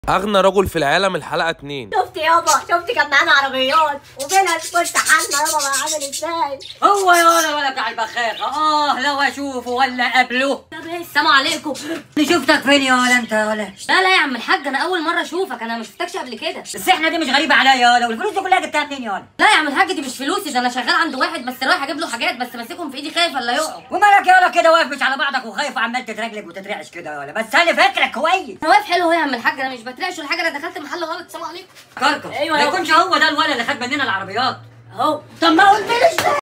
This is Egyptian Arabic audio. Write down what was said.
اغنى رجل في العالم الحلقه 2 شفت يابا شفت كان معانا عربيات وبلا بص حالنا يابا بقى عامل ازاي هو يا ولا ولا بتاع البخاخة اه لو اشوفه ولا اقابله السلام عليكم انا شفتك فين يا ولا انت يا ولا لا لا يا عم الحاج انا اول مره اشوفك انا ما شفتكش قبل كده بس احنا دي مش غريبة عليا يا ولا والفلوس دي كلها جبتها منين يا ولا لا يا عم الحاج دي مش فلوسي ده انا شغال عند واحد بس رايح اجيب له حاجات بس ماسكهم في ايدي خايف الا يقعوا ومالك يا ولا كده واقف مش على بعضك وخايف وعمال تترجلج وتترعش كده يا ولا بس انا فاكرك كويس انا واقف حلو اهو يا عم الحاج انا مش بترعش ولا حاجه انا دخلت محل غلط السلام عليكم كركر أيوة ما يا يكونش هو ده الولد اللي خد مننا العربيات اهو طب ما قلتليش ليه